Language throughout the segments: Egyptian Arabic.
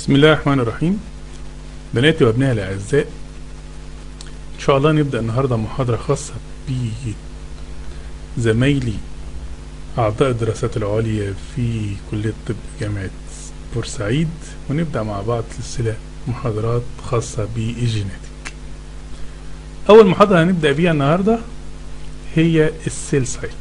بسم الله الرحمن الرحيم بناتي وابنائي الاعزاء ان شاء الله نبدا النهارده محاضره خاصه بزمايلي اعضاء الدراسات العليا في كليه الطب جامعه بورسعيد ونبدا مع بعض سلسله محاضرات خاصه بالجيناتيك اول محاضره هنبدا بيها النهارده هي السيل سايكل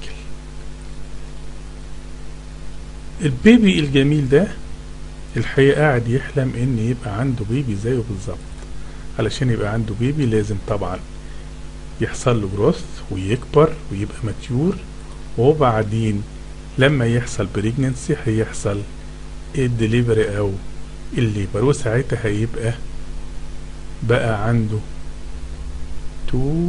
البيبي الجميل ده الحقيقة قاعد يحلم ان يبقى عنده بيبي زيه بالظبط علشان يبقى عنده بيبي لازم طبعا يحصل له جروث ويكبر ويبقى ماتيور وبعدين لما يحصل بريجننسي هيحصل الدليفري او الليبر وساعتها هيبقى بقى عنده تو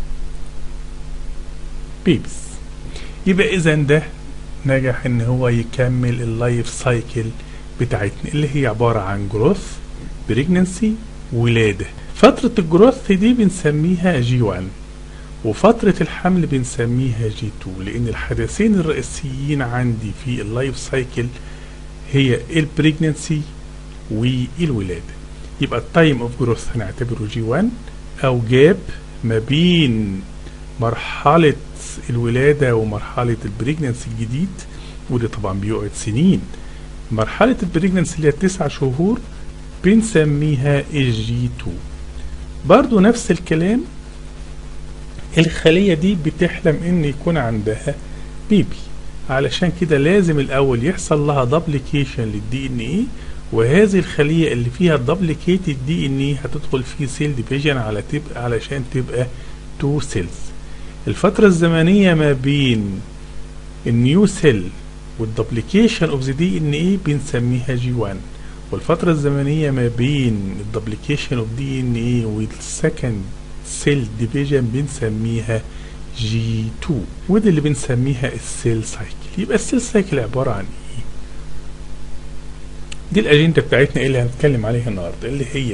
بيبس يبقى اذا ده نجح ان هو يكمل اللايف سايكل بتاعتنا اللي هي عبارة عن جروث بريجننسي ولادة فترة الجروث دي بنسميها جي 1 وفترة الحمل بنسميها جي 2 لأن الحدثين الرئيسيين عندي في اللايف سايكل هي البريجننسي والولادة يبقى التايم اوف جروث هنعتبره جي 1 أو جاب ما بين مرحلة الولادة ومرحلة البريجننسي الجديد وده طبعا بيقعد سنين مرحلة البريجننسي اللي هي تسع شهور بنسميها الجي 2 برضو نفس الكلام الخلية دي بتحلم ان يكون عندها بيبي علشان كده لازم الاول يحصل لها دبليكيشن للدي ان ايه وهذه الخلية اللي فيها دبليكيتد دي ان ايه هتدخل في سيل ديفيجن على تبقى علشان تبقى تو سيلز الفترة الزمنية ما بين النيو سيل والدبليكيشن اوف ذا دي ان ايه بنسميها جي 1 والفترة الزمنية ما بين الدبليكيشن اوف دي ان ايه والسكند سيل ديفيجن بنسميها جي 2 ودي اللي بنسميها السيل سايكل يبقى السيل سايكل عبارة عن ايه دي الاجندة بتاعتنا اللي هنتكلم عليها النهاردة اللي هي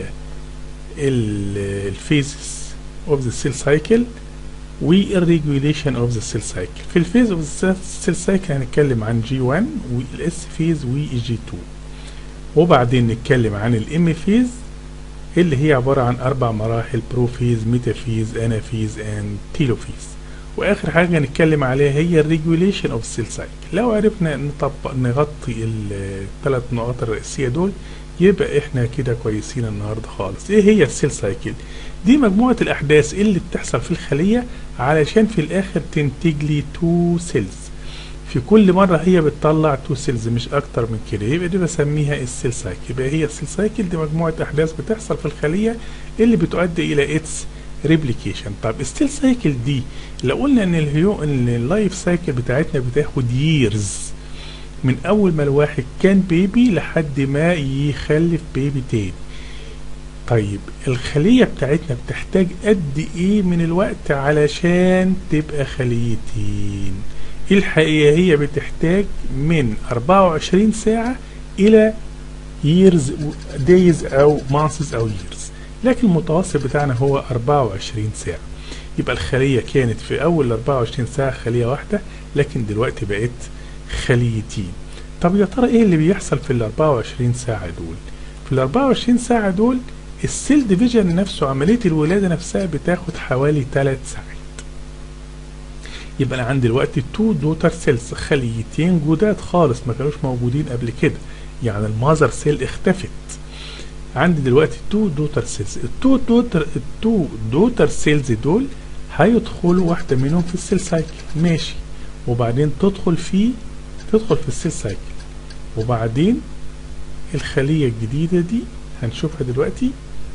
الفيزز اوف ذا سيل سايكل والريجوليشن اوف ذا سيل سايكل في الفيز اوف ذا سيل سايكل هنتكلم عن جي 1 والاس فيز والجي 2 وبعدين نتكلم عن الام فيز اللي هي عبارة عن أربع مراحل بروفيز ميتافيز أنافيز اند تيلوفيز وآخر حاجة نتكلم عليها هي الريجوليشن اوف السيل سايكل لو عرفنا نطبق نغطي الثلاث نقاط الرئيسية دول يبقى احنا كده كويسين النهارده خالص ايه هي السيل سايكل دي مجموعة الأحداث اللي بتحصل في الخلية علشان في الآخر تنتج لي تو سيلز في كل مرة هي بتطلع تو سيلز مش أكتر من كده يبقى دي بسميها السيل سايكل يبقى هي السيل سايكل دي مجموعة أحداث بتحصل في الخلية اللي بتؤدي إلى اتس ريبليكيشن طب السيل سايكل دي لو قلنا ان الهيو ان اللايف سايكل بتاعتنا بتاخد ييرز من اول ما الواحد كان بيبي لحد ما يخلف بيبي تاني طيب الخلية بتاعتنا بتحتاج قد ايه من الوقت علشان تبقى خليتين الحقيقة هي بتحتاج من 24 ساعة الى years days او months او years لكن المتوسط بتاعنا هو 24 ساعة يبقى الخلية كانت في اول 24 ساعة خلية واحدة لكن دلوقتي بقت خليتين طب يا ترى ايه اللي بيحصل في ال 24 ساعة دول في ال 24 ساعة دول السيل ديفيجن نفسه عملية الولادة نفسها بتاخد حوالي 3 ساعات يبقى انا عندي دلوقتي تو دوتر سيلز خليتين جداد خالص ما كانوش موجودين قبل كده يعني المذر سيل اختفت عندي دلوقتي تو دوتر سيلز التو دوتر التو دوتر سيلز دول هيدخلوا واحدة منهم في السيل سايكل ماشي وبعدين تدخل في تدخل في السيل سايكل وبعدين الخلية الجديدة دي هنشوفها دلوقتي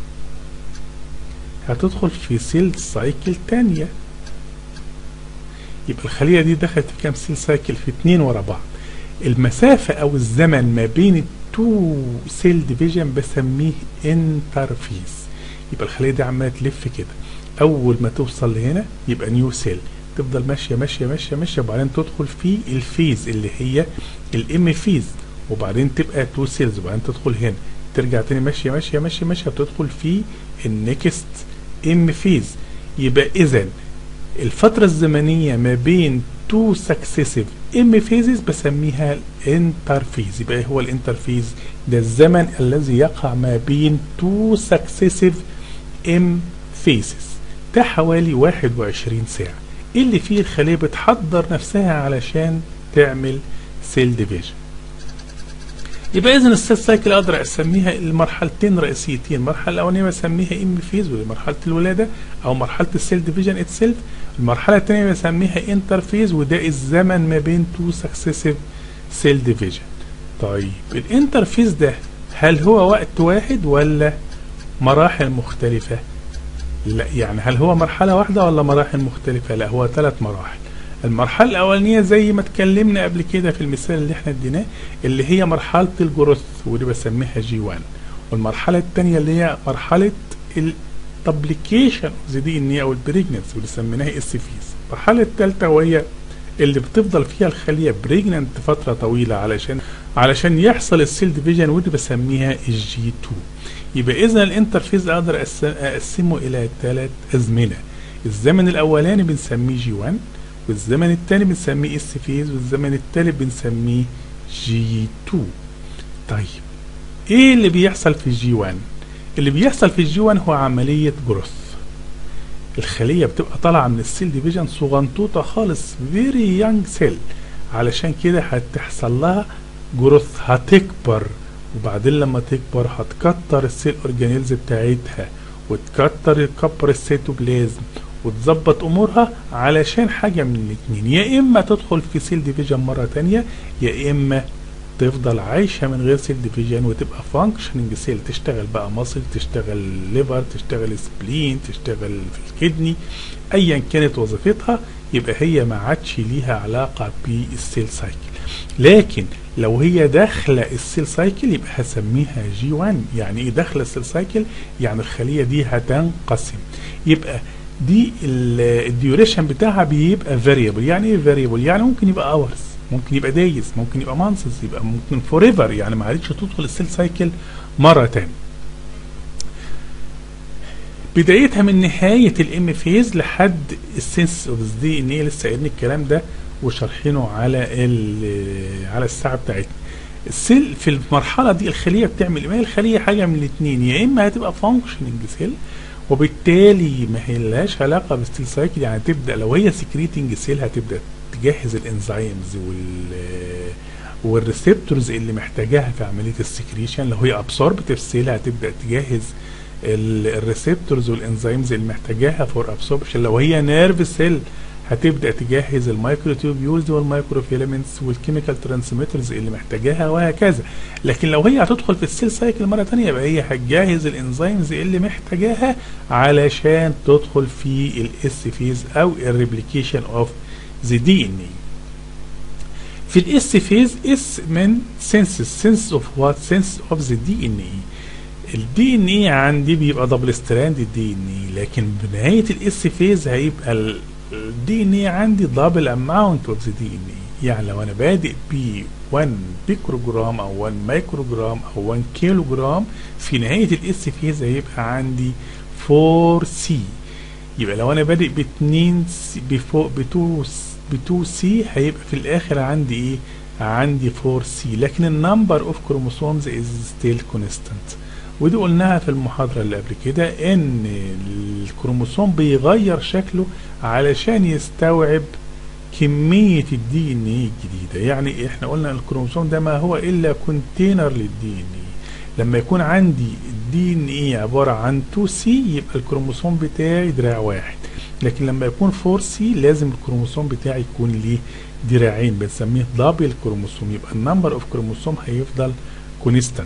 هتدخل في سيل سايكل تانية يبقى الخلية دي دخلت في كام سيل سايكل في اتنين ورا بعض المسافة او الزمن ما بين التو سيل ديفيجن بسميه انترفيس يبقى الخلية دي عمالة تلف كده اول ما توصل لهنا يبقى نيو سيل تفضل ماشية ماشية ماشية ماشية وبعدين تدخل في الفيز اللي هي الام فيز وبعدين تبقى تو سيلز وبعدين تدخل هنا ترجع تاني ماشية ماشية ماشية ماشية بتدخل في النكست ام فيز يبقى اذا الفترة الزمنية ما بين تو سكسيسيف ام فيزز بسميها الانترفيز يبقى هو الانترفيز ده الزمن الذي يقع ما بين تو سكسيسيف ام فيزز ده حوالي 21 ساعة اللي فيه الخلية بتحضر نفسها علشان تعمل سيل ديفيجن يبقى اذا السيل سايكل اقدر اسميها المرحلتين رئيسيتين المرحله الاولانيه بسميها ام فيز ودي مرحله الولاده او مرحله السيل ديفيجن اتسيلف المرحله الثانيه بسميها انترفيز وده الزمن ما بين تو سكسيسيف سيل ديفيجن طيب الانترفيز ده هل هو وقت واحد ولا مراحل مختلفه لا يعني هل هو مرحله واحده ولا مراحل مختلفه لا هو ثلاث مراحل المرحلة الأولانية زي ما اتكلمنا قبل كده في المثال اللي احنا اديناه اللي هي مرحلة الجروث ودي بسميها جي 1 والمرحلة الثانية اللي هي مرحلة التبليكيشن اوف ذا دي ان اي او البريجننس واللي سميناها اس فيز المرحلة الثالثة وهي اللي بتفضل فيها الخلية بريجننت فترة طويلة علشان علشان يحصل السيل ديفيجن ودي بسميها الجي 2 يبقى إذا الانترفيز أقدر أقسمه إلى ثلاث أزمنة الزمن الأولاني بنسميه جي 1 والزمن الثاني بنسميه اس فيز والزمن الثالث بنسميه جي 2 طيب ايه اللي بيحصل في الجي 1 اللي بيحصل في الجي 1 هو عملية جروث الخلية بتبقى طالعة من السيل ديفيجن صغنطوطة خالص فيري يانج سيل علشان كده هتحصل لها جروث هتكبر وبعدين لما تكبر هتكتر السيل اورجانيلز بتاعتها وتكتر تكبر السيتوبلازم وتظبط امورها علشان حاجة من الاتنين يا اما تدخل في سيل ديفيجن مرة تانية يا اما تفضل عايشة من غير سيل ديفيجن وتبقى فانكشننج سيل تشتغل بقى مصل تشتغل ليفر تشتغل سبلين تشتغل في الكدني ايا كانت وظيفتها يبقى هي ما عادش ليها علاقة بالسيل سايكل لكن لو هي داخلة السيل سايكل يبقى هسميها جي 1 يعني ايه داخلة السيل سايكل يعني الخلية دي هتنقسم يبقى دي الديوريشن بتاعها بيبقى فاريبل يعني ايه فاريبل يعني ممكن يبقى اورز ممكن يبقى دايز ممكن يبقى مانسز يبقى ممكن فور ايفر يعني ما عادتش تدخل السيل سايكل مره تاني بدايتها من نهايه الام فيز لحد السنس اوف دي ان ايه لسه قايلين الكلام ده وشارحينه على على الساعه بتاعتنا السيل في المرحله دي الخليه بتعمل ايه الخليه حاجه من الاثنين يا اما هتبقى فانكشننج سيل وبالتالي ما هي لهاش علاقه بالستيل سايكل يعني تبدا لو هي سكريتنج سيل هتبدا تجهز الانزيمز وال والريسبتورز اللي محتاجاها في عمليه السكريشن لو هي ابسوربتيف سيل هتبدا تجهز الريسبتورز والانزيمز اللي محتاجاها فور ابسوربشن لو هي نيرف سيل هتبدا تجهز المايكروتيوبيولز والمايكروفيلامنتس والكيميكال ترانسميترز اللي محتاجاها وهكذا لكن لو هي هتدخل في السيل سايكل مره ثانيه يبقى هي هتجهز الانزيمز اللي محتاجاها علشان تدخل في الاس فيز او الريبليكيشن اوف ذا دي ان اي في الاس فيز اس من سنس سنس اوف وات سنس اوف ذا دي ان اي الدي ان اي عندي بيبقى دبل ستراند الدي ان اي لكن بنهايه الاس فيز هيبقى الدي ان اي عندي دبل اماونت اوف ذا دي ان اي يعني لو انا بادئ ب 1 بيكروجرام او 1 مايكروجرام او 1 كيلو جرام في نهايه الاس فيز هيبقى عندي 4 سي يبقى لو انا بادئ ب 2 ب 2 ب 2 سي هيبقى في الاخر عندي ايه عندي 4 سي لكن النمبر اوف كروموسومز از ستيل كونستانت ودي قلناها في المحاضرة اللي قبل كده ان الكروموسوم بيغير شكله علشان يستوعب كمية الدي ان اي الجديدة يعني احنا قلنا الكروموسوم ده ما هو الا كونتينر للدي ان اي لما يكون عندي الدي ان اي عبارة عن 2 سي يبقى الكروموسوم بتاعي دراع واحد لكن لما يكون 4 سي لازم الكروموسوم بتاعي يكون ليه دراعين بنسميه دبل كروموسوم يبقى النمبر اوف كروموسوم هيفضل كونستانت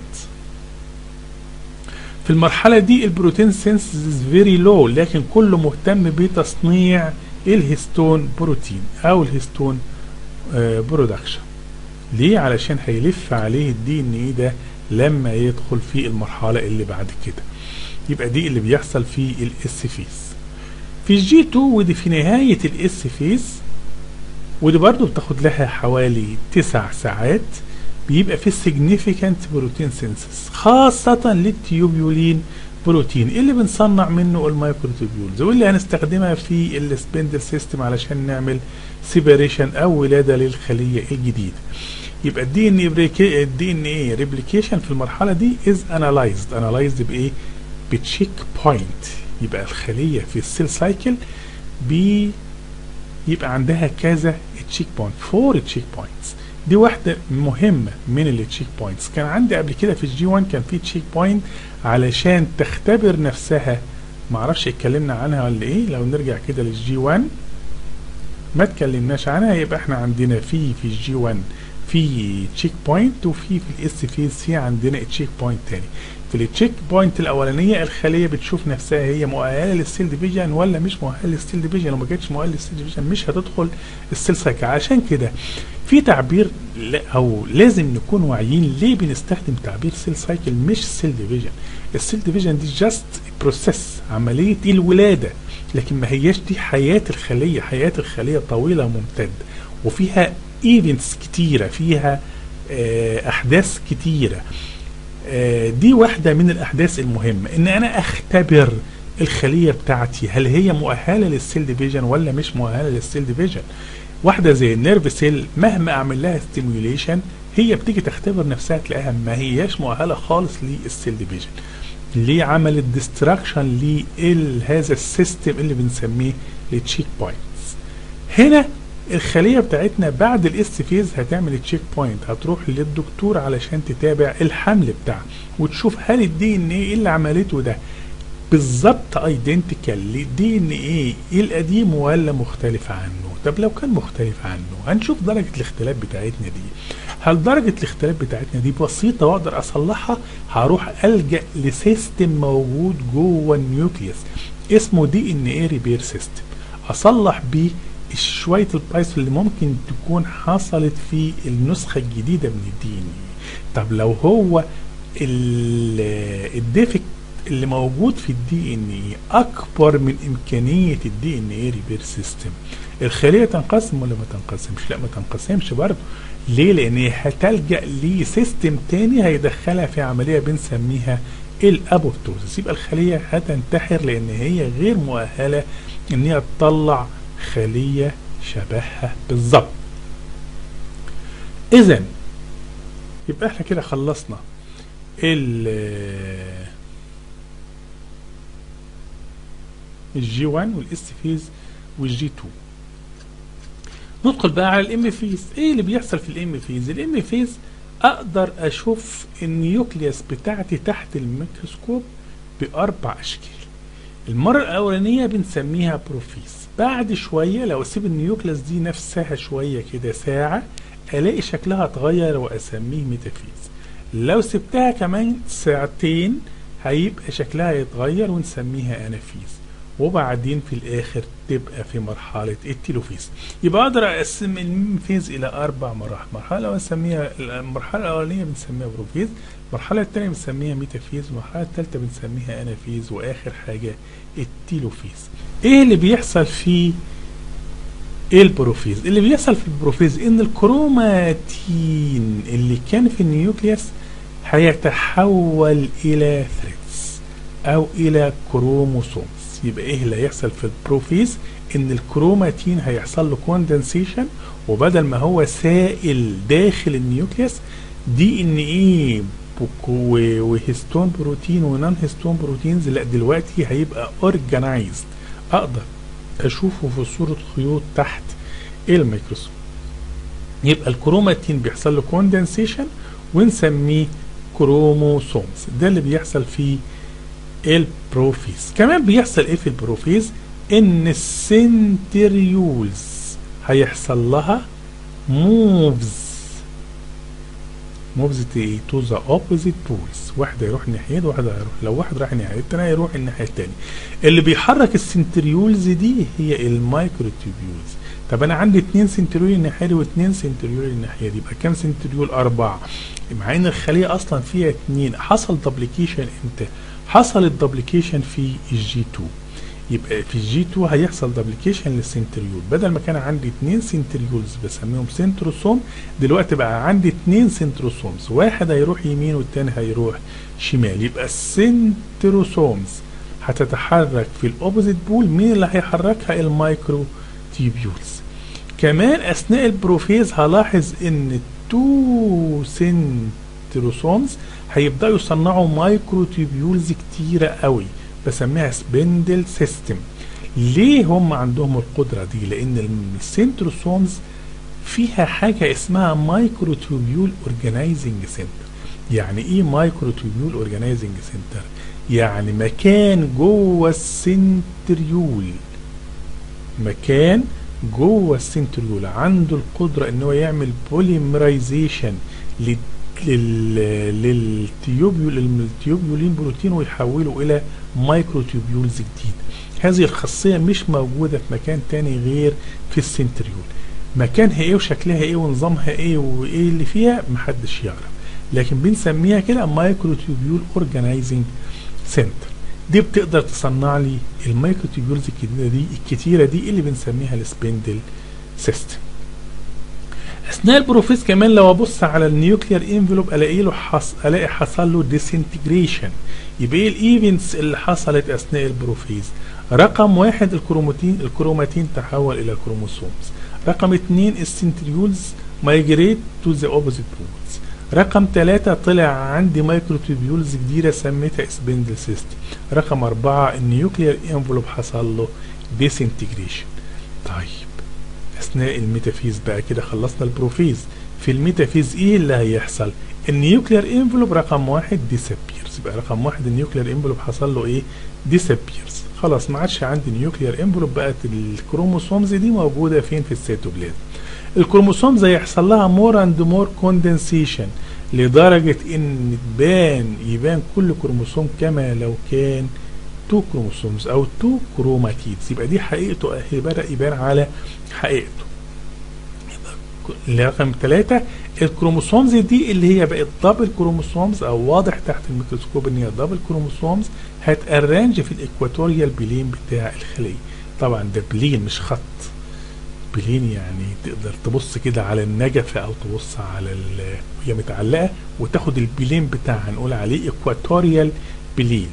في المرحلة دي البروتين سينسز فيري لو لكن كله مهتم بتصنيع الهستون بروتين او الهستون برودكشن ليه علشان هيلف عليه الدي ان ايه ده لما يدخل في المرحلة اللي بعد كده يبقى دي اللي بيحصل في الاس فيز في الجي 2 ودي في نهاية الاس فيز ودي برضو بتاخد لها حوالي تسع ساعات بيبقى في significant بروتين سينسس خاصة للتيوبيولين بروتين اللي بنصنع منه المايكروتوبيولز واللي هنستخدمها في السبندل سيستم علشان نعمل سيبريشن او ولاده للخليه الجديده يبقى الدي ان اي الدي ان اي ريبليكيشن في المرحله دي از انالايزد انالايزد بايه بتشيك بوينت يبقى الخليه في السيل سايكل بي يبقى عندها كذا تشيك بوينت فور تشيك بوينتس دي واحده مهمه من التشيك بوينتس كان عندي قبل كده في الجي 1 كان في تشيك بوينت علشان تختبر نفسها معرفش اتكلمنا عنها ولا ايه لو نرجع كده للجي 1 ما اتكلمناش عنها يبقى احنا عندنا في في الجي 1 في تشيك بوينت وفي في الاس فيز سي عندنا تشيك بوينت تاني في التشيك بوينت الاولانيه الخليه بتشوف نفسها هي مؤهله للسيل ديفيجن ولا مش مؤهله للسيل ديفيجن لو ما كانتش مؤهله للسيل ديفيجن مش هتدخل السيل سايكل عشان كده في تعبير لا او لازم نكون واعيين ليه بنستخدم تعبير سيل سايكل مش سيل ديفيجن السيل ديفيجن دي جاست بروسيس عمليه الولاده لكن ما هياش دي حياه الخليه حياه الخليه طويله ممتده وفيها ايفنتس كتيره فيها آه احداث كتيره آه دي واحده من الاحداث المهمه ان انا اختبر الخليه بتاعتي هل هي مؤهله للسيل ديفيجن ولا مش مؤهله للسيل ديفيجن واحده زي النيرف سيل مهما اعمل لها ستيميوليشن هي بتيجي تختبر نفسها تلاقيها ما هياش مؤهله خالص للسيل ديفيجن ليه عملت ديستراكشن لهذا السيستم اللي بنسميه التشيك بوينتس هنا الخليه بتاعتنا بعد الاس فيز هتعمل تشيك بوينت هتروح للدكتور علشان تتابع الحمل بتاعها وتشوف هل الدي ان ايه اللي عملته ده بالظبط ايدنتيكال للدي ان ايه القديم ولا مختلف عنه طب لو كان مختلف عنه هنشوف درجه الاختلاف بتاعتنا دي هل درجه الاختلاف بتاعتنا دي بسيطه واقدر اصلحها هروح الجا لسيستم موجود جوه النيوكليوس اسمه دي ان ايه ريبير سيستم اصلح بيه شويه البايثون اللي ممكن تكون حصلت في النسخه الجديده من الدي ان طب لو هو الديفكت اللي موجود في الدي ان اي اكبر من امكانيه الدي ان اي ريبير سيستم الخليه تنقسم ولا ما تنقسمش لا ما تنقسمش برضه ليه لان هي هتلجا لسيستم تاني هيدخلها في عمليه بنسميها الابوبتوزيس يبقى الخليه هتنتحر لان هي غير مؤهله ان هي تطلع خليه شبهها بالظبط اذا يبقى احنا كده خلصنا ال الجي 1 والاس فيز والجي 2 ندخل بقى على الام فيز ايه اللي بيحصل في الام فيز الام فيز اقدر اشوف النيوكليوس بتاعتي تحت الميكروسكوب باربع اشكال المره الاولانيه بنسميها بروفيز بعد شويه لو اسيب النيوكليوس دي نفسها شويه كده ساعه الاقي شكلها اتغير واسميه ميتافيز لو سبتها كمان ساعتين هيبقى شكلها يتغير ونسميها انافيز وبعدين في الاخر تبقى في مرحلة التيلوفيز يبقى اقدر اقسم الميمفيز الى اربع مراحل المرحلة الاولى بنسميها المرحلة الاولانية بنسميها بروفيز المرحلة الثانية بنسميها ميتافيز المرحلة الثالثة بنسميها انافيز واخر حاجة التيلوفيز ايه اللي بيحصل في البروفيز اللي بيحصل في البروفيز ان الكروماتين اللي كان في النيوكليوس هيتحول الى ثريدز او الى كروموسومز يبقى ايه اللي هيحصل في البروفيز ان الكروماتين هيحصل له كوندنسيشن وبدل ما هو سائل داخل النيوكليوس دي ان ايه وهيستون بروتين ونون هيستون بروتينز لا دلوقتي هيبقى اورجانيزد اقدر اشوفه في صورة خيوط تحت الميكروسكوب يبقى الكروماتين بيحصل له كوندنسيشن ونسميه كروموسومز ده اللي بيحصل في البروفيز كمان بيحصل ايه في البروفيز ان السنتريولز هيحصل لها موفز موفز ايه تو ذا اوبوزيت بولز واحده يروح ناحيه واحده يروح لو واحد راح الناحيه التانيه يروح الناحيه التانيه اللي بيحرك السنتريولز دي هي المايكروتيبيولز طب انا عندي اتنين سنتريول الناحيه دي واتنين سنتريول الناحيه دي يبقى كام سنتريول اربعه مع ان الخليه اصلا فيها اتنين حصل دبليكيشن امتى حصل الدبليكيشن في الجي 2 يبقى في الجي 2 هيحصل دبليكيشن للسنتريول بدل ما كان عندي اتنين سنتريولز بسميهم سنتروسوم دلوقتي بقى عندي اتنين سنتروسومز واحد هيروح يمين والتاني هيروح شمال يبقى السنتروسومز هتتحرك في الاوبوزيت بول مين اللي هيحركها المايكرو تيبيولز كمان اثناء البروفيز هلاحظ ان التو سنتروسومز هيبداوا يصنعوا مايكروتيبيولز كتيره قوي بسميها سبندل سيستم ليه هم عندهم القدره دي لان السنتروسومز فيها حاجه اسمها مايكروتيبيول اورجانيزنج سنتر يعني ايه مايكروتيبيول اورجانيزنج سنتر يعني مكان جوه السنتريول مكان جوه السنتريول عنده القدره ان هو يعمل بوليمرايزيشن للتيوبيول التيوبيولين بروتين ويحوله الى مايكروتيوبيولز جديد هذه الخاصيه مش موجوده في مكان تاني غير في السنتريول مكانها ايه وشكلها ايه ونظامها ايه وايه اللي فيها محدش يعرف لكن بنسميها كده مايكروتيوبيول اورجانيزنج سنتر دي بتقدر تصنع لي المايكروتيبيولز الكتيره دي الكتيره دي اللي بنسميها السبندل سيستم اثناء البروفيس كمان لو ابص على النيوكليير انفلوب الاقي له حص... الاقي حصل له ديسنتجريشن يبقى ايه الايفنتس اللي حصلت اثناء البروفيز رقم واحد الكروماتين الكروماتين تحول الى كروموسومز رقم اثنين السنتريولز مايجريت تو ذا اوبوزيت بولز رقم ثلاثة طلع عندي مايكروتوبيولز جديدة سميتها سبندل سيستم رقم أربعة النيوكليير انفلوب حصل له ديسنتجريشن طيب أثناء الميتافيز بقى كده خلصنا البروفيز في الميتافيز إيه اللي هيحصل النيوكليير انفلوب رقم واحد ديسابيرز يبقى رقم واحد النيوكليير انفلوب حصل له إيه ديسابيرز خلاص ما عادش عندي نيوكليير انفلوب بقت الكروموسومز دي موجودة فين في السيتوبلازم الكروموسومز هيحصل لها مور اند مور كوندنسيشن لدرجة ان تبان يبان كل كروموسوم كما لو كان تو كروموسومز او تو كروماتيدز يبقى دي حقيقته بدأ يبان على حقيقته رقم ثلاثة الكروموسومز دي اللي هي بقت دبل كروموسومز او واضح تحت الميكروسكوب ان هي دبل كروموسومز هتارانج في الاكواتوريال بلين بتاع الخلية طبعا ده بلين مش خط بلين يعني تقدر تبص كده على النجفة او تبص على وهي متعلقة وتاخد البلين بتاعها نقول عليه اكواتوريال بلين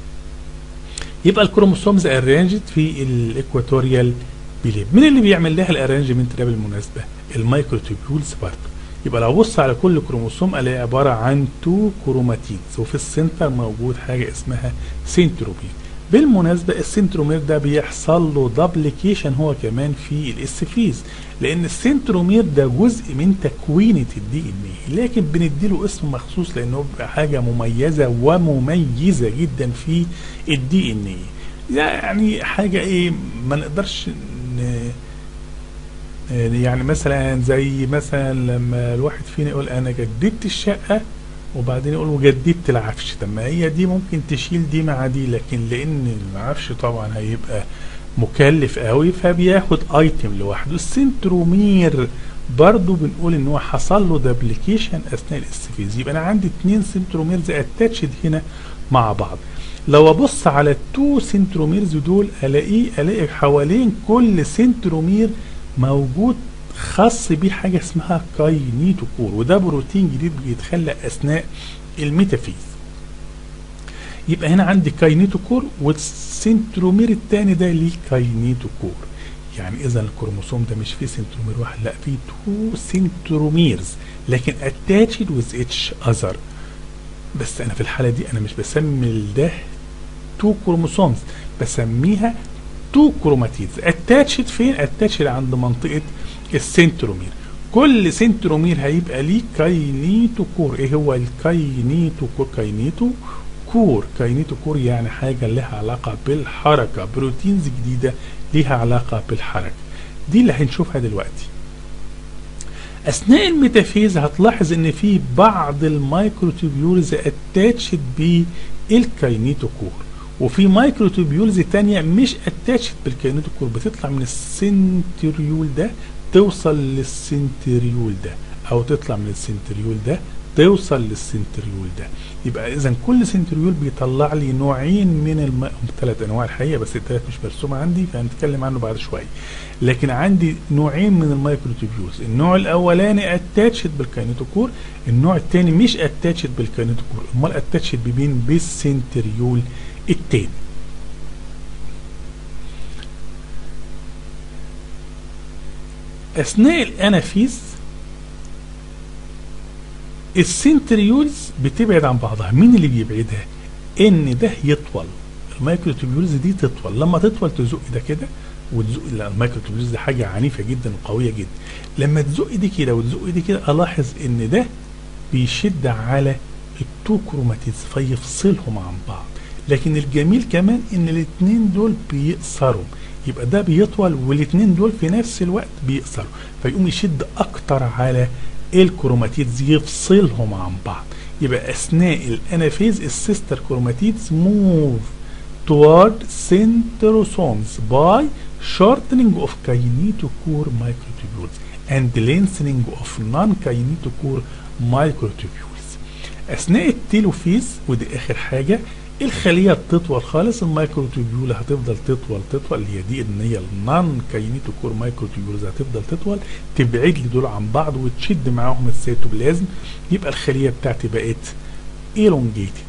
يبقى الكروموسومز ارانجت في الاكواتوريال بلين مين اللي بيعمل لها الارانجمنت ده بالمناسبة المايكروتوبيولز برضه يبقى لو ابص على كل كروموسوم الاقي عبارة عن تو كروماتيدز وفي السنتر موجود حاجة اسمها سنتروبين بالمناسبة السنترومير ده بيحصل له دبليكيشن هو كمان في الاستفيز لان السنترومير ده جزء من تكوينة الدي ان اي لكن بنديله اسم مخصوص لانه بيبقى حاجة مميزة ومميزة جدا في الدي ان اي يعني حاجة ايه ما نقدرش ن... يعني مثلا زي مثلا لما الواحد فينا يقول انا جددت الشقة وبعدين يقول وجددت العفش طب ما هي دي ممكن تشيل دي مع دي لكن لان العفش طبعا هيبقى مكلف قوي فبياخد ايتم لوحده السنترومير برضو بنقول ان هو حصل له دبليكيشن اثناء الاستفيز يبقى انا عندي اتنين سنتروميرز اتاتشد هنا مع بعض لو ابص على التو سنتروميرز دول الاقي الاقي حوالين كل سنترومير موجود خاص بيه حاجه اسمها كاينيتوكور وده بروتين جديد بيتخلق اثناء الميتافيز يبقى هنا عندي كاينيتوكور والسنترومير الثاني ده ليه كاينيتوكور يعني اذا الكروموسوم ده مش فيه سنترومير واحد لا فيه تو سنتروميرز لكن اتاتشد وذ اتش اذر بس انا في الحاله دي انا مش بسمي ده تو كروموسومز بسميها تو كروماتيدز اتاتشد فين اتاتشد عند منطقه السنترومير كل سنترومير هيبقى ليه كاينيتو كور ايه هو الكاينيتو كور كاينيتو كور كاينيتو كور يعني حاجة لها علاقة بالحركة بروتينز جديدة ليها علاقة بالحركة دي اللي هنشوفها دلوقتي اثناء الميتافيز هتلاحظ ان في بعض المايكروتوبيولز اتاتشد بالكاينيتو كور وفي مايكروتوبيولز تانية مش اتاتشد بالكاينيتو كور بتطلع من السنتريول ده توصل للسنتريول ده او تطلع من السنتريول ده توصل للسنتريول ده يبقى اذا كل سنتريول بيطلع لي نوعين من الم... ثلاث انواع الحقيقه بس الثلاث مش مرسومه عندي فهنتكلم عنه بعد شويه لكن عندي نوعين من المايكروتوبيولز النوع الاولاني اتاتشد بالكاينيتوكور النوع الثاني مش اتاتشد بالكاينيتوكور امال اتاتشد بمين بالسنتريول الثاني اثناء الانافيز السنتريولز بتبعد عن بعضها مين اللي بيبعدها ان ده يطول المايكروتوبيولز دي تطول لما تطول تزق ده كده وتزق لا المايكروتوبيولز دي حاجه عنيفه جدا وقويه جدا لما تزق دي كده وتزق دي كده الاحظ ان ده بيشد على التو كروماتيدز فيفصلهم عن بعض لكن الجميل كمان ان الاثنين دول بيقصروا يبقى ده بيطول والاثنين دول في نفس الوقت بيقصروا فيقوم يشد اكتر على الكروماتيدز يفصلهم عن بعض يبقى اثناء الانافيز السيستر كروماتيدز موف toward centrosomes by shortening of kinetochore microtubules and lengthening of non-kinetochore microtubules اثناء التيلوفيز ودي اخر حاجه الخليه بتطول خالص المايكروتوبيول هتفضل تطول تطول اللي هي دي ان هي النون كاينيتوكور مايكروتوبيولز هتفضل تطول تبعد لي دول عن بعض وتشد معاهم السيتوبلازم يبقى الخليه بتاعتي بقت elongated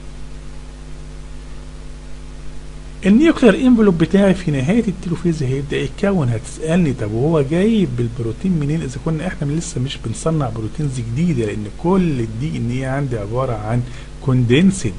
النيوكلير انفلوب بتاعي في نهايه التلوفيز هيبدا يتكون هتسالني طب وهو جايب بالبروتين منين اذا كنا احنا لسه مش بنصنع بروتينز جديده لان كل الدي ان ايه عندي عباره عن كوندنسد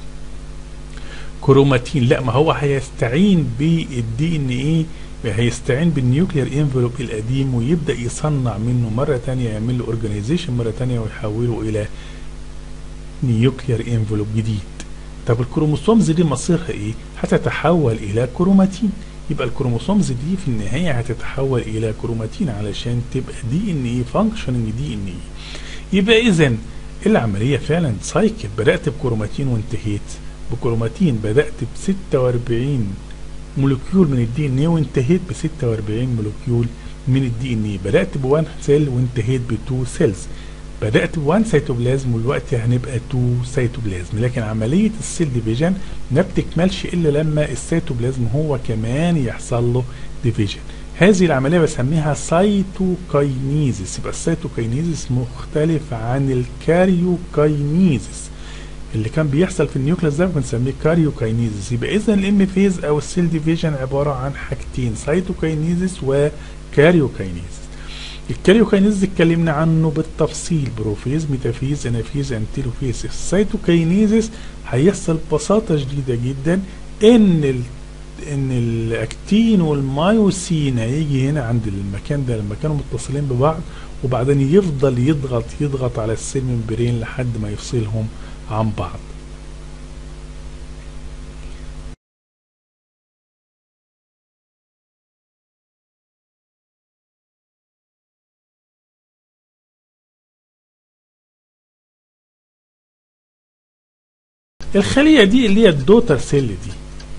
كروماتين لا ما هو هيستعين بالدي ان ايه هيستعين بالنيوكلير انفلوب القديم ويبدا يصنع منه مره تانية يعمل له اورجانيزيشن مره تانية ويحوله الى نيوكلير انفلوب جديد طب الكروموسومز دي مصيرها ايه هتتحول الى كروماتين يبقى الكروموسومز دي في النهايه هتتحول الى كروماتين علشان تبقى دي ان ايه فانكشننج دي ان ايه يبقى اذا العمليه فعلا سايكل بدات بكروماتين وانتهيت بكروماتين بدات ب 46 مولكيول من الدي ان ايه وانتهيت ب 46 مولكيول من الدي ان ايه بدات بوان سيل وانتهيت بتو سيلز بدات بوان سيتوبلازم والوقت هنبقى تو سيتوبلازم لكن عمليه السيل ديفيجن ما بتكملش الا لما السيتوبلازم هو كمان يحصل له ديفيجن هذه العمليه بسميها سايتوكاينيزيس يبقى السيتوكاينيزيس مختلف عن الكاريوكاينيزيس اللي كان بيحصل في النيوكليس ده بنسميه كاريوكاينيزيس يبقى اذا الام فيز او السيل ديفيجن عباره عن حاجتين سايتوكاينيزيس وكاريوكاينيزيس الكاريوكاينيز اتكلمنا عنه بالتفصيل بروفيز ميتافيز انافيز انتيلوفيز السيتوكاينيزيس هيحصل ببساطه شديده جدا ان ال ان الاكتين والمايوسين هيجي هنا عند المكان ده لما كانوا متصلين ببعض وبعدين يفضل يضغط يضغط على السيل ممبرين لحد ما يفصلهم عن بعض الخلية دي اللي هي الدوتر سيل دي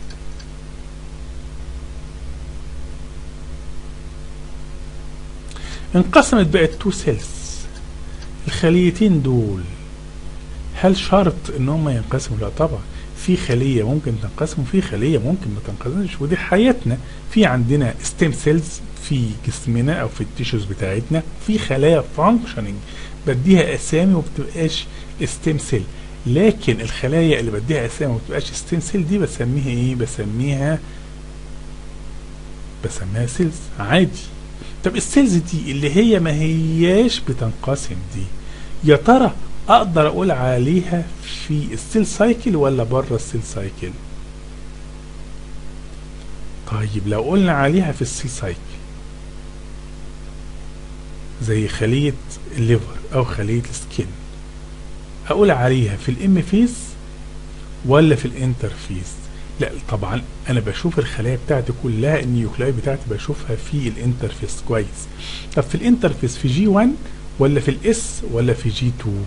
انقسمت بقت تو سيلز الخليتين دول هل شرط ان هم ينقسموا لا طبعا في خلية ممكن تنقسم وفي خلية ممكن ما تنقسمش ودي حياتنا في عندنا ستيم سيلز في جسمنا او في التيشوز بتاعتنا في خلايا فانكشننج بديها اسامي وما بتبقاش ستيم سيل لكن الخلايا اللي بديها اسامي وما بتبقاش ستيم سيل دي بسميها ايه بسميها بسميها سيلز عادي طب السيلز دي اللي هي ما هياش بتنقسم دي يا ترى اقدر اقول عليها في السيل سايكل ولا بره السيل سايكل طيب لو قلنا عليها في السيل سايكل زي خلية الليفر او خلية السكين اقول عليها في الام فيز ولا في الانترفيز لا طبعا انا بشوف الخلايا بتاعتي كلها النيوكلاي بتاعتي بشوفها في الانترفيس كويس طب في الانترفيس في جي 1 ولا في الاس ولا في جي 2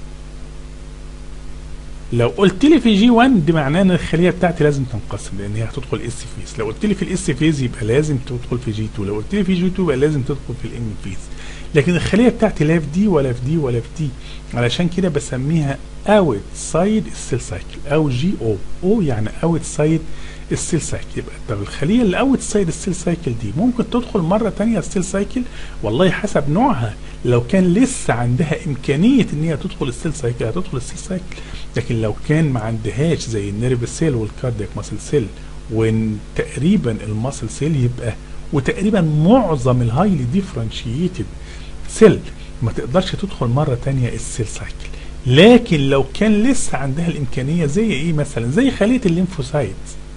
لو قلت لي في جي 1 دي معناه ان الخليه بتاعتي لازم تنقسم لان هي هتدخل اس فيز لو قلت لي في الاس فيز يبقى لازم تدخل في جي 2 لو قلت لي في جي 2 يبقى لازم تدخل في الام فيز لكن الخليه بتاعتي لا في دي ولا في دي ولا في دي علشان كده بسميها اوت سايد السيل سايكل او جي او او يعني اوت سايد السيل سايكل يبقى طب الخليه اللي اوت سايد السيل سايكل دي ممكن تدخل مره تانية السيل سايكل والله حسب نوعها لو كان لسه عندها امكانيه ان هي تدخل السيل سايكل هتدخل السيل سايكل لكن لو كان ما عندهاش زي النيرف سيل والكاردياك ماسل سيل وان تقريبا الماسل سيل يبقى وتقريبا معظم الهايلي ديفرنشيتد سيل ما تقدرش تدخل مرة تانية السيل سايكل لكن لو كان لسه عندها الامكانية زي ايه مثلا زي خلية الليمفوسايت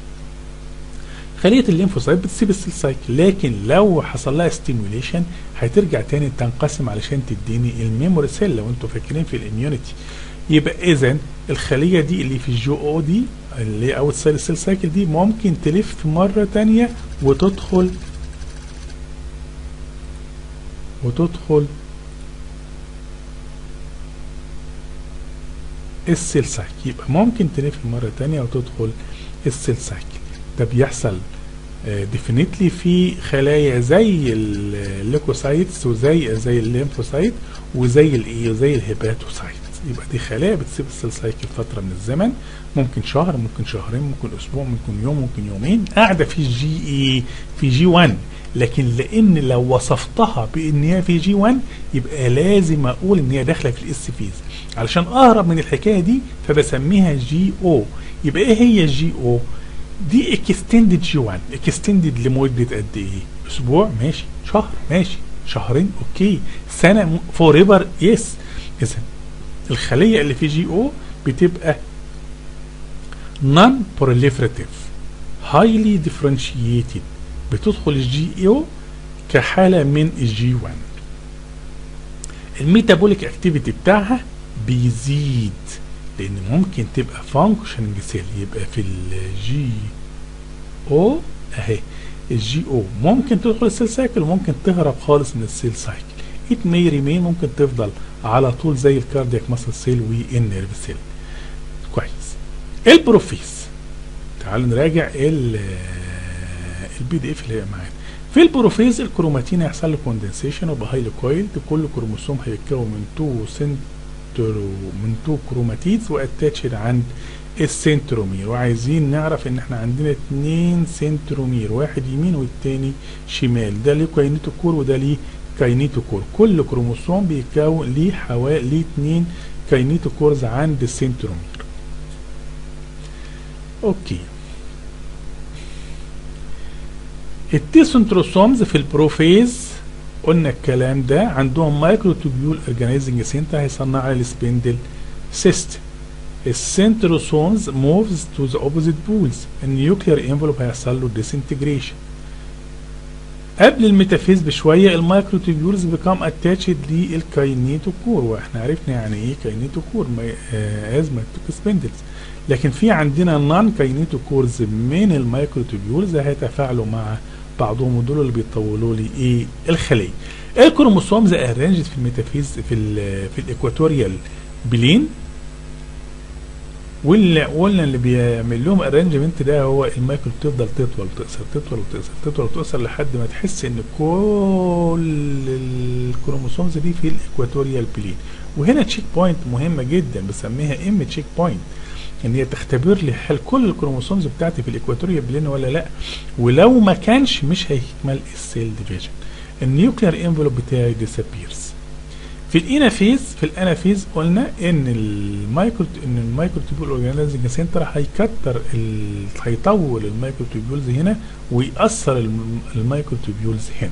خلية الليمفوسايت بتسيب السيل سايكل لكن لو حصل لها ستيموليشن هترجع تاني تنقسم علشان تديني الميموري سيل لو انتوا فاكرين في الاميونيتي يبقى اذا الخلية دي اللي في الجي او دي اللي اوت سايد السيل سايكل دي ممكن تلف مرة تانية وتدخل وتدخل السيل سايكل يبقى ممكن تلف مرة تانية وتدخل السيل سايكل ده بيحصل ديفينيتلي في خلايا زي الليكوسايتس وزي زي الليمفوسايت وزي الايه وزي الهيباتوسايت يبقى دي خلايا بتسيب السيل سايكل فتره من الزمن ممكن شهر ممكن شهرين ممكن اسبوع ممكن يوم ممكن يومين قاعده في جي اي في جي 1 لكن لان لو وصفتها بان هي في جي 1 يبقى لازم اقول ان هي داخله في الاس فيز علشان اهرب من الحكايه دي فبسميها جي او يبقى ايه هي الجي او دي اكستندد جي 1 اكستندد لمده قد ايه اسبوع ماشي شهر ماشي شهرين اوكي سنه فور ايفر يس اذا الخليه اللي في جي او بتبقى non proliferative highly differentiated بتدخل الجي او كحاله من الجي 1 الميتابوليك اكتيفيتي بتاعها بيزيد لان ممكن تبقى فانكشننج سيل يبقى في الجي او اهي الجي او ممكن تدخل السيل سايكل وممكن تهرب خالص من السيل سايكل ات مي ريمين ممكن تفضل على طول زي الكاردياك ماسل سيل والنيرف سيل كويس البروفيس تعالوا نراجع البي دي اف اللي هي معانا في البروفيز الكروماتين هيحصل له كوندنسيشن ويبقى هايلي كويلد كل كروموسوم هيتكون من 2 سنترو من 2 كروماتيدز واتاتشد عند السنترومير وعايزين نعرف ان احنا عندنا اتنين سنترومير واحد يمين والتاني شمال ده ليه كاينيتوكور وده ليه كاينيتوكور كل كروموسوم بيتكون ليه حوالي ليه اتنين كاينيتوكورز عند السنترومير اوكي التيسنتروسومز في البروفيز قلنا الكلام ده عندهم مايكروتوبيول اورجانيزنج سنتر هيصنع السبندل سيستم السنتروسومز موفز تو ذا اوبوزيت بولز النيوكلير انفلوب هيحصل له ديسنتجريشن قبل الميتافيز بشويه المايكروتوبيولز بيكام اتاتشد للكاينيتوكور واحنا عرفنا يعني ايه كاينيتوكور ازمه سبندلز لكن في عندنا نون كاينيتوكورز من المايكروتوبيولز هيتفاعلوا مع بعضهم ودول اللي بيطولوا لي ايه الخليه الكروموسومز ارانجد في الميتافيز في ال في الايكواتوريال بلين واللي قلنا اللي بيعمل لهم ارانجمنت ده هو المايكرو تفضل تطول وتقصر تطول وتقصر تطول وتقصر لحد ما تحس ان كل الكروموسومز دي في الايكواتوريال بلين وهنا تشيك بوينت مهمه جدا بسميها ام تشيك بوينت ان هي تختبر لي هل كل الكروموسومز بتاعتي في الايكواتوريال بلين ولا لا ولو ما كانش مش هيكمل السيل ديفيجن النيوكلير انفلوب بتاعي ديسابيرز في الانافيز في الانافيز قلنا ان المايكرو ان المايكروتوبول اورجانيزنج سنتر هيكتر ال... هيطول المايكروتوبيولز هنا ويأثر المايكروتوبيولز هنا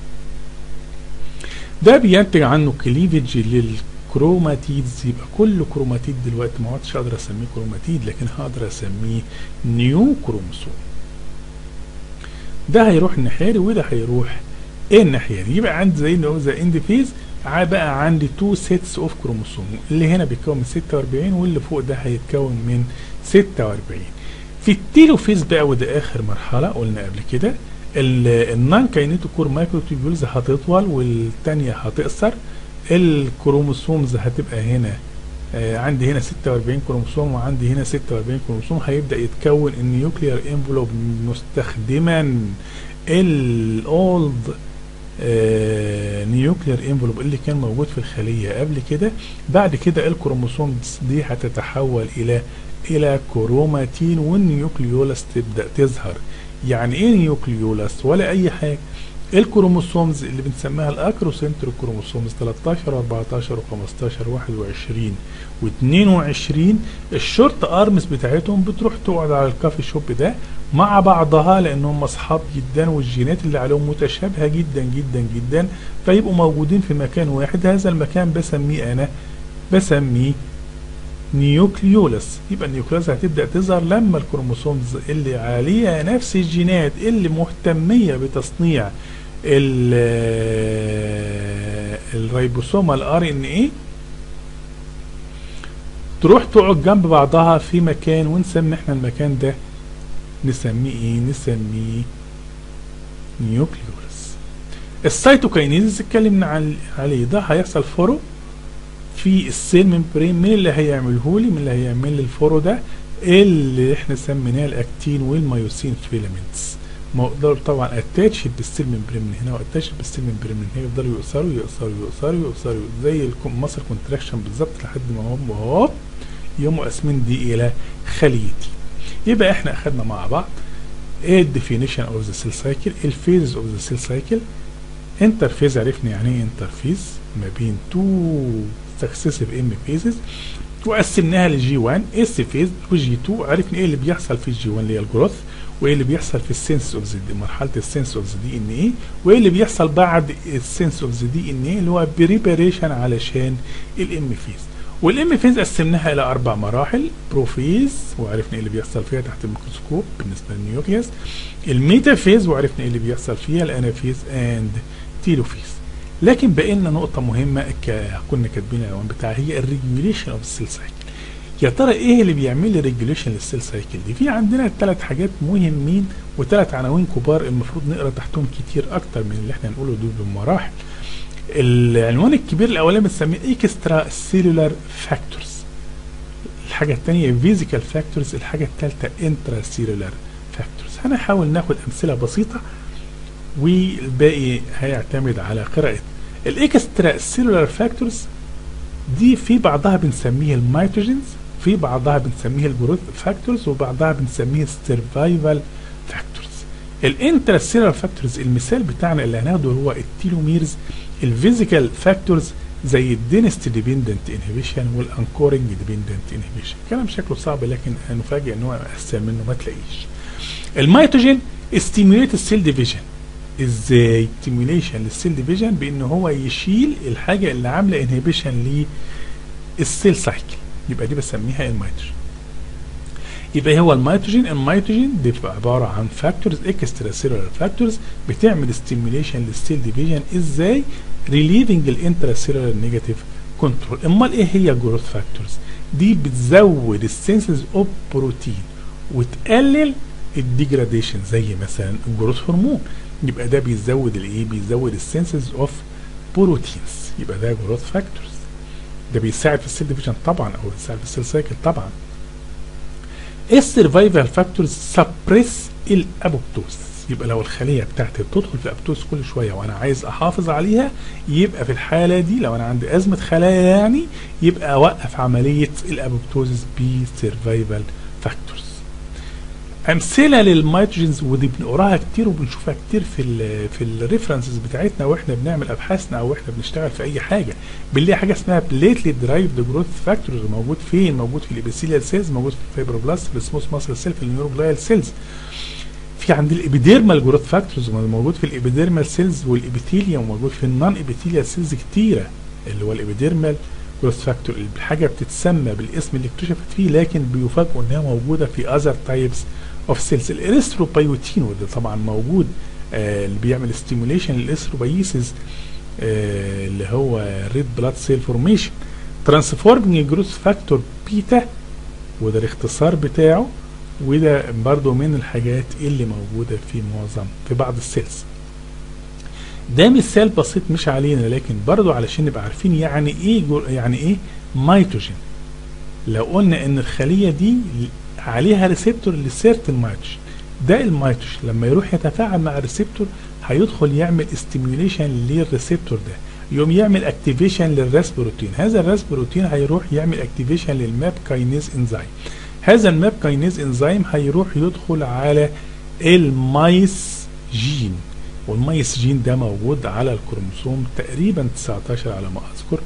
ده بينتج عنه كليفج للكروماتيدز يبقى كل كروماتيد دلوقتي ما عدتش اقدر اسميه كروماتيد لكن هقدر اسميه نيو كروموسوم ده هيروح الناحيه دي وده هيروح الناحيه دي يبقى عندي زي ما زي اند فيز بقى عندي تو سيتس اوف كروموسوم اللي هنا بيتكون من 46 واللي فوق ده هيتكون من 46 في التيلوفيز بقى وده اخر مرحله قلنا قبل كده النون كاينيتوكور مايكروتوبيولز هتطول والثانيه هتقصر الكروموسومز هتبقى هنا آه عندي هنا 46 كروموسوم وعندي هنا 46 كروموسوم هيبدا يتكون النيوكليير انفلوب مستخدما الاولد نيوكلير انفلوب اللي كان موجود في الخلية قبل كده بعد كده الكروموسومز دي هتتحول الى الى كروماتين والنيوكليولاس تبدأ تظهر يعني ايه نيوكليولاس ولا اي حاجة الكروموسومز اللي بنسميها الاكروسنتر كروموسومز 13 و14 و15 21 و22 الشورت ارمز بتاعتهم بتروح تقعد على الكافي شوب ده مع بعضها لانهم اصحاب جدا والجينات اللي عليهم متشابهه جدا جدا جدا فيبقوا موجودين في مكان واحد هذا المكان بسميه انا بسميه نيوكليولس يبقى النيوكليولس هتبدا تظهر لما الكروموسومز اللي عليها نفس الجينات اللي مهتميه بتصنيع الريبوسوم الار ان ايه تروح تقعد جنب بعضها في مكان ونسمي احنا المكان ده نسميه ايه نسميه نيوكليولس السيتوكاينيز اتكلمنا عليه ده هيحصل فورو في السيل ممبرين مين اللي هيعمله لي مين اللي هيعمل لي الفورو ده اللي احنا سميناه الاكتين والمايوسين فيلامنتس دول طبعا اتاتش بالسيل ممبرين من هنا واتاتش بالسيل ممبرين من هنا يفضلوا يقصروا يقصروا يقصروا يقصروا زي المصر كونتراكشن بالظبط لحد ما هم هوب يقوموا قاسمين دي الى خليتي يبقى احنا اخدنا مع بعض ايه الديفينيشن اوف ذا سيل سايكل الفيز اوف ذا سيل سايكل انترفيز عرفنا يعني ايه انترفيز ما بين تو سكسيسيف ام فيزز وقسمناها لجي 1 اس فيز وجي 2 عرفنا ايه اللي بيحصل في الجي 1 اللي هي الجروث وايه اللي بيحصل في السنس اوف ذا مرحله السنس اوف ذا دي ان ايه وايه اللي بيحصل بعد السنس اوف ذا دي ان ايه اللي هو بريباريشن علشان الام فيز والام فيز قسمناها الى اربع مراحل بروفيز وعرفنا ايه اللي بيحصل فيها تحت الميكروسكوب بالنسبه للنيوكليوس الميتا فيز وعرفنا ايه اللي بيحصل فيها الانافيز اند تيلوفيز لكن بقى لنا نقطة مهمة كنا كاتبين العنوان بتاعها هي الريجوليشن اوف السيل سايكل. يا ترى ايه اللي بيعمل لي ريجوليشن للسيل سايكل دي؟ في عندنا ثلاث حاجات مهمين وثلاث عناوين كبار المفروض نقرا تحتهم كتير اكتر من اللي احنا نقوله دول بمراحل. العنوان الكبير الاولاني بنسميه اكسترا سيلولار فاكتورز. الحاجة الثانية فيزيكال فاكتورز، الحاجة الثالثة انترا سيلولار فاكتورز. هنحاول ناخد امثلة بسيطة والباقي هيعتمد على قراءة الاكسترا سيلولار فاكتورز دي في بعضها بنسميه الميتوجينز في بعضها بنسميه الجروث فاكتورز وبعضها بنسميه السرفايفل فاكتورز الانترا سيلولار فاكتورز المثال بتاعنا اللي هناخده هو التيلوميرز الفيزيكال فاكتورز زي الدينستي ديبندنت انهبيشن والانكورنج ديبندنت انهبيشن كلام شكله صعب لكن هنفاجئ ان هو اسهل منه ما تلاقيش الميتوجين ستيميوليت السيل ديفيجن ازاي ستيميوليشن للسيل ديفيجن بان هو يشيل الحاجه اللي عامله انهبيشن للسيل سايكل يبقى دي بسميها الميتوجين يبقى هو الميتوجين الميتوجين دي بتبقى عباره عن فاكتورز اكسترا سيلولار فاكتورز بتعمل ستيميوليشن للسيل ديفيجن ازاي ريليفنج الانترا سيلولار نيجاتيف كنترول امال ايه هي جروث فاكتورز دي بتزود السنسز اوف بروتين وتقلل الديجراديشن زي مثلا الجروث هرمون يبقى ده بيزود الايه بيزود السنسز اوف بروتينز يبقى ده جروث فاكتورز ده بيساعد في السيل ديفيجن طبعا او بيساعد في السيل سايكل طبعا السرفايفل فاكتورز سبريس الابوبتوز يبقى لو الخليه بتاعتي بتدخل في ابتوز كل شويه وانا عايز احافظ عليها يبقى في الحاله دي لو انا عندي ازمه خلايا يعني يبقى اوقف عمليه الابوبتوزس بسرفايفل فاكتورز امثله للميتروجينز ودي بنقراها كتير وبنشوفها كتير في ال في الريفرنسز بتاعتنا واحنا بنعمل ابحاثنا او احنا بنشتغل في اي حاجه بنلاقي حاجه اسمها بليتلي درايفد جروث فاكتورز موجود فين موجود في الابيثيليال سيلز موجود في الفيبروبلاست في السموث ماسل سيل في النيوروجلايال سيلز في عند الابيديرمال جروث فاكتورز موجود في الابيديرمال سيلز والابيثيليوم موجود في النون ابيثيليال سيلز كتيره اللي هو الابيديرمال جروث فاكتور الحاجه بتتسمى بالاسم اللي اكتشفت فيه لكن بيفاجئوا انها موجوده في اذر تايبس اوف سيلز الاريثروبايوتين وده طبعا موجود آه اللي بيعمل ستيموليشن للاريثروبايسيس آه اللي هو ريد بلاد سيل فورميشن ترانسفورمينج جروث فاكتور بيتا وده الاختصار بتاعه وده برضو من الحاجات اللي موجودة في معظم في بعض السيلز ده مثال بسيط مش علينا لكن برضو علشان نبقى عارفين يعني ايه يعني ايه ميتوجين لو قلنا ان الخلية دي عليها ريسبتور لسيرتن ميتوجين ده الميتوجين لما يروح يتفاعل مع الريسبتور هيدخل يعمل استيميوليشن للريسبتور ده يقوم يعمل اكتيفيشن للراس بروتين هذا الراس بروتين هيروح يعمل اكتيفيشن للماب كاينيز انزيم هذا الماب كاينيز انزيم هيروح يدخل على المايس جين والمايس جين ده موجود على الكروموسوم تقريبا 19 على ما اذكر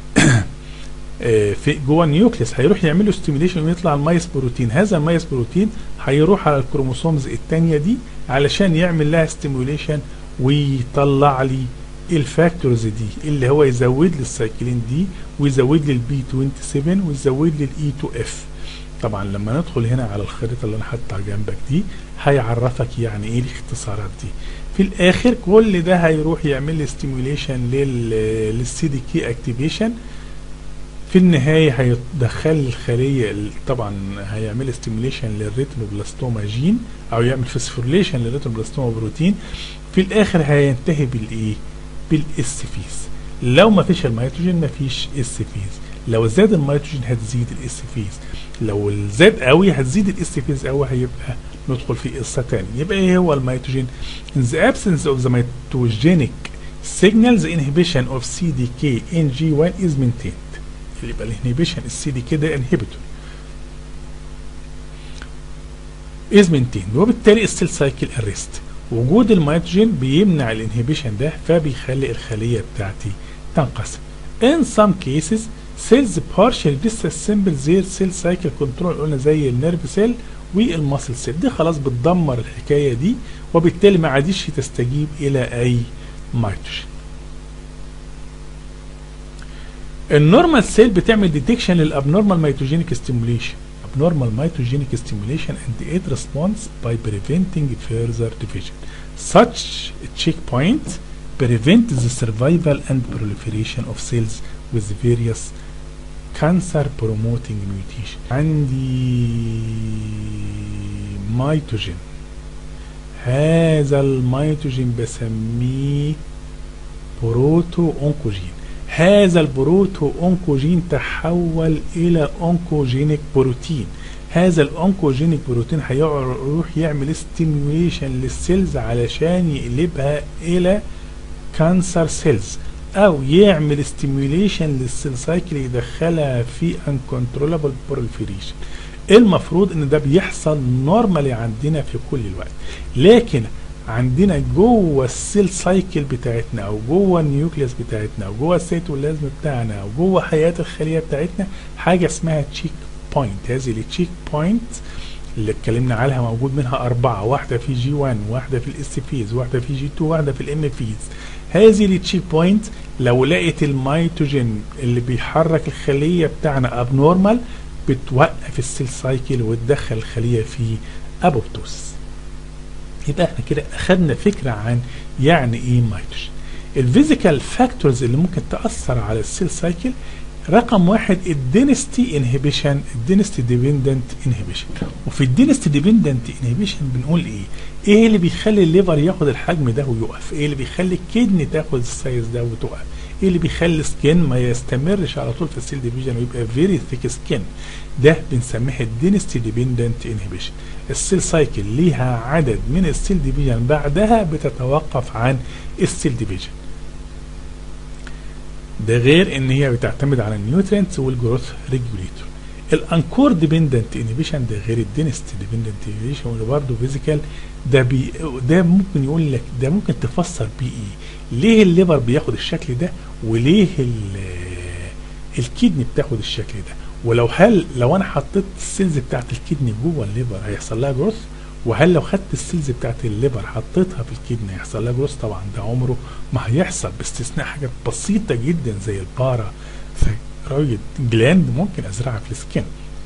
في جوه النيوكليس هيروح يعمل له ستيميليشن ويطلع المايس بروتين هذا المايس بروتين هيروح على الكروموسومز الثانيه دي علشان يعمل لها ستيميوليشن ويطلع لي الفاكتورز دي اللي هو يزود لي السايكلين دي ويزود لي البي 27 ويزود لي الاي 2 اف طبعا لما ندخل هنا على الخريطه اللي انا حاطها جنبك دي هيعرفك يعني ايه الاختصارات دي في الاخر كل ده هيروح يعمل لي ستيميوليشن للسي دي كي اكتيفيشن في النهاية هيدخل الخلية طبعا هيعمل ستيميوليشن للريتنوبلاستوما جين او يعمل فسفوريليشن للريتنوبلاستوما بروتين في الاخر هينتهي بالايه بالاس فيز لو ما فيش الميتروجين ما فيش اس فيز لو زاد الميتروجين هتزيد الاس فيز لو زاد قوي هتزيد الاس فيز قوي هيبقى ندخل في قصه ثانيه يبقى ايه هو الميتروجين in the absence of the mitogenic signals inhibition of CDK in G1 is maintained يبقى الانهبيشن السي دي كده انهبيتور is maintained وبالتالي السيل سايكل اريست وجود الميتروجين بيمنع الانهبيشن ده فبيخلي الخليه بتاعتي تنقسم in some cases cells partially disassemble their cell cycle control قلنا زي النيرف سيل والماسل سيل دي خلاص بتدمر الحكايه دي وبالتالي ما عادش تستجيب الى اي ميتروجين النورمال سيل بتعمل ديتكشن للابنورمال ميتوجينيك ستيموليشن abnormal mitogenic stimulation and it responds by preventing further division. Such checkpoint prevent the survival and proliferation of cells with various cancer promoting mutation. عندي ميتوجين هذا الميتوجين بسميه بروتو اونكوجين هذا البروتو اونكوجين تحول الى اونكوجينيك بروتين هذا الاونكوجينيك بروتين هيروح يعمل ستيميوليشن للسيلز علشان يقلبها الى كانسر سيلز او يعمل ستيميوليشن للسيل سايكل يدخلها في انكنترولابل بروليفريشن المفروض ان ده بيحصل نورمالي عندنا في كل الوقت لكن عندنا جوه السيل سايكل بتاعتنا او جوه النيوكليوس بتاعتنا او جوه السيتوبلازم بتاعنا او جوه حياه الخليه بتاعتنا حاجه اسمها تشيك بوينت هذه التشيك بوينت اللي اتكلمنا عليها موجود منها أربعة واحدة في جي 1 واحدة في الاس فيز واحدة في جي 2 واحدة في الام فيز هذه التشيك بوينت لو لقيت الميتوجين اللي بيحرك الخلية بتاعنا ابنورمال بتوقف السيل سايكل وتدخل الخلية في ابوبتوس يبقى احنا كده اخدنا فكرة عن يعني ايه ميتوجين الفيزيكال فاكتورز اللي ممكن تأثر على السيل سايكل رقم واحد الدينستي انهبيشن الدينستي ديبندنت انهبيشن وفي الدينستي ديبندنت انهبيشن بنقول ايه ايه اللي بيخلي الليفر ياخد الحجم ده ويقف ايه اللي بيخلي الكدني تاخد السايز ده وتقف ايه اللي بيخلي السكين ما يستمرش على طول في السيل ديفيجن ويبقى فيري ثيك سكين ده بنسميها الدينستي ديبندنت انهبيشن السيل سايكل ليها عدد من السيل ديفيجن بعدها بتتوقف عن السيل ديفيجن ده غير ان هي بتعتمد على النيوترينتس والجروث ريجوليتور الانكور ديبندنت انهبيشن ده غير الدينست ديبندنت انهبيشن واللي برضه فيزيكال ده بي ده ممكن يقول لك ده ممكن تفسر بيه ايه ليه الليفر بياخد الشكل ده وليه الكدني بتاخد الشكل ده ولو هل لو انا حطيت السيلز بتاعت الكدني جوه الليفر هيحصل لها جروث وهل لو خدت السيلز بتاعت الليفر حطيتها في الكدني هيحصل لها جروث طبعا ده عمره ما هيحصل باستثناء حاجات بسيطه جدا زي البارا ثايرويد جلاند ممكن ازرعها في السكين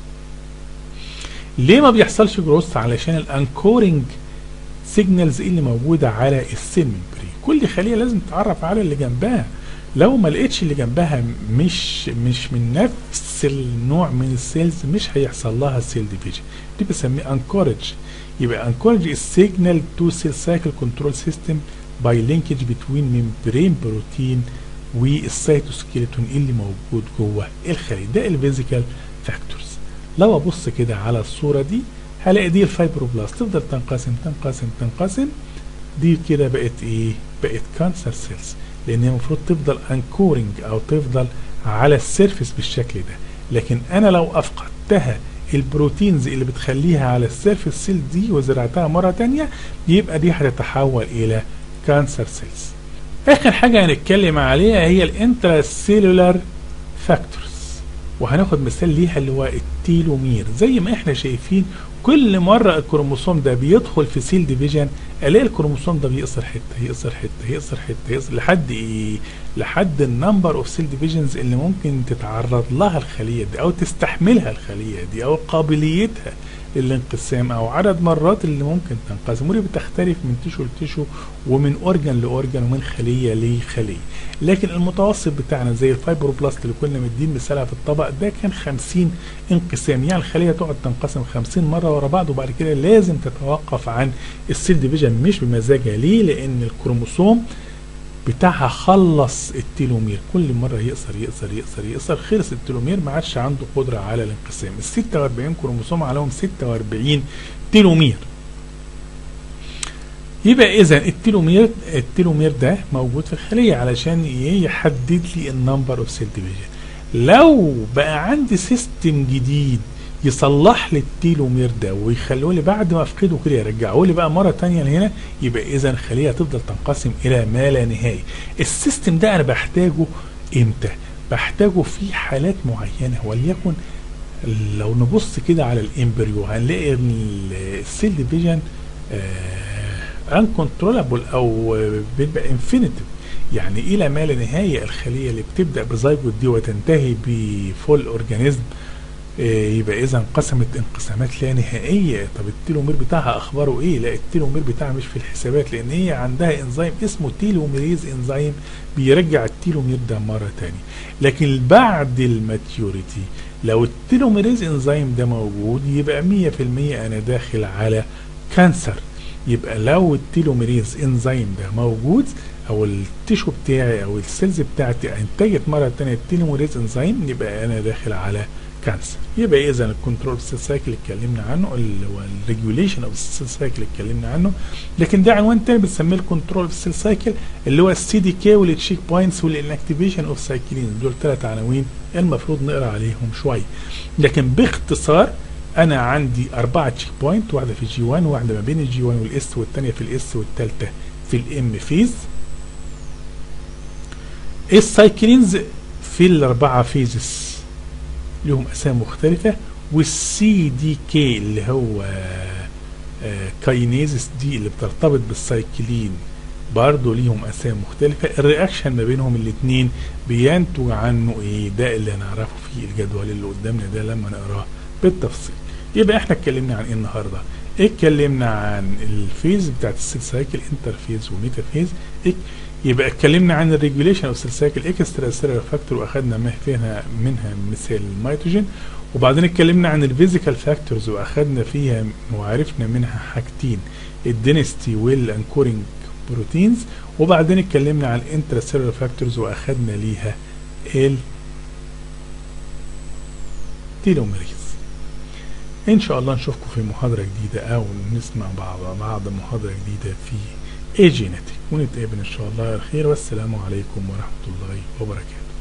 ليه ما بيحصلش جروث علشان الانكورنج سيجنالز اللي موجوده على السيل ممبرين كل خليه لازم تتعرف على اللي جنبها لو ما لقيتش اللي جنبها مش مش من نفس النوع من السيلز مش هيحصل لها سيل ديفيجن دي بسميه انكورج يبقى انكورج السيجنال تو سيل سايكل كنترول سيستم باي لينكج بتوين ممبرين بروتين والسيتوسكيلتون اللي موجود جوه الخليه ده الفيزيكال فاكتورز لو ابص كده على الصوره دي هلاقي دي الفايبروبلاست تفضل تنقسم تنقسم تنقسم دي كده بقت ايه بقت كانسر سيلز لان هي المفروض تفضل انكورنج او تفضل على السيرفيس بالشكل ده لكن انا لو افقدتها البروتينز اللي بتخليها على السيرفيس سيل دي وزرعتها مره تانية يبقى دي هتتحول الى كانسر سيلز اخر حاجه هنتكلم عليها هي الانترا سيلولار فاكتورز وهناخد مثال ليها اللي هو التيلومير زي ما احنا شايفين كل مره الكروموسوم ده بيدخل في سيل ديفيجن الاقي الكروموسوم ده بيقصر حته يقصر حته يقصر حته يقصر لحد ايه لحد النمبر اوف سيل ديفيجنز اللي ممكن تتعرض لها الخليه دي او تستحملها الخليه دي او قابليتها للانقسام او عدد مرات اللي ممكن تنقسم ودي بتختلف من تيشو لتيشو ومن اورجان لاورجان ومن خليه لخليه لكن المتوسط بتاعنا زي الفايبروبلاست اللي كنا مدين مثالها في الطبق ده كان 50 انقسام يعني الخليه تقعد تنقسم 50 مره ورا بعض وبعد كده لازم تتوقف عن السيل ديفيجن مش بمزاجها ليه لان الكروموسوم بتاعها خلص التيلومير كل مره يقصر يقصر يقصر يقصر خلص التيلومير ما عادش عنده قدره على الانقسام ال 46 كروموسوم عليهم 46 تيلومير يبقى اذا التيلومير التيلومير ده موجود في الخليه علشان يحدد لي النمبر اوف سيل ديفيجن لو بقى عندي سيستم جديد يصلح لي التيلومير ده ويخلوه لي بعد ما افقده كده يرجعوا لي بقى مره تانية لهنا يبقى اذا الخليه هتفضل تنقسم الى ما لا نهايه السيستم ده انا بحتاجه امتى بحتاجه في حالات معينه وليكن لو نبص كده على الامبريو هنلاقي السيل ديفيجن انكنترولابل او بيبقى انفينيتيف يعني الى ما لا نهايه الخليه اللي بتبدا بزيجوت دي وتنتهي بفول اورجانيزم يبقى اذا انقسمت انقسامات لا نهائيه طب التيلومير بتاعها اخباره ايه لا التيلومير بتاعها مش في الحسابات لان هي عندها انزيم اسمه تيلوميريز انزيم بيرجع التيلومير ده مره تاني لكن بعد الماتيوريتي لو التيلوميريز انزيم ده موجود يبقى 100% انا داخل على كانسر يبقى لو التيلوميريز انزيم ده موجود او التيشو بتاعي او السيلز بتاعتي انتجت مره تانية التيلوميريز انزيم يبقى انا داخل على كانسر يبقى اذا الكنترول سيل سايكل اللي اتكلمنا عنه اللي هو الريجوليشن اوف السيل سايكل اللي اتكلمنا عنه لكن ده عنوان تاني بنسميه الكنترول سيل سايكل اللي هو السي دي كي والتشيك بوينتس والانكتيفيشن اوف سايكلين دول ثلاث عناوين المفروض نقرا عليهم شويه لكن باختصار انا عندي اربعه تشيك بوينت واحده في جي 1 واحده ما بين الجي 1 والاس والثانيه في الاس والثالثه في الام فيز السايكلينز في الاربعه فيزز لهم اسامي مختلفه والسي دي كي اللي هو آه كاينيزس دي اللي بترتبط بالسايكلين برضه ليهم اسامي مختلفه الرياكشن ما بينهم الاثنين بينتج عنه ايه ده اللي هنعرفه في الجدول اللي قدامنا ده لما نقراه بالتفصيل يبقى احنا اتكلمنا عن ايه النهارده اتكلمنا عن الفيز بتاعت السيل سايكل انترفيز وميتافيز يبقى اتكلمنا عن الريجوليشن اوف سيل سايكل اكسترا سيلولار فاكتور واخدنا فيها منها مثال الميتوجين وبعدين اتكلمنا عن الفيزيكال فاكتورز واخدنا فيها وعرفنا منها حاجتين الدينستي والانكورنج بروتينز وبعدين اتكلمنا عن الانترا سيلولار فاكتورز واخدنا ليها ال تيلوميريز ان شاء الله نشوفكم في محاضرة جديدة او نسمع بعض بعض محاضرة جديدة في اي جينيتك ونتقابل ان شاء الله على خير والسلام عليكم ورحمة الله وبركاته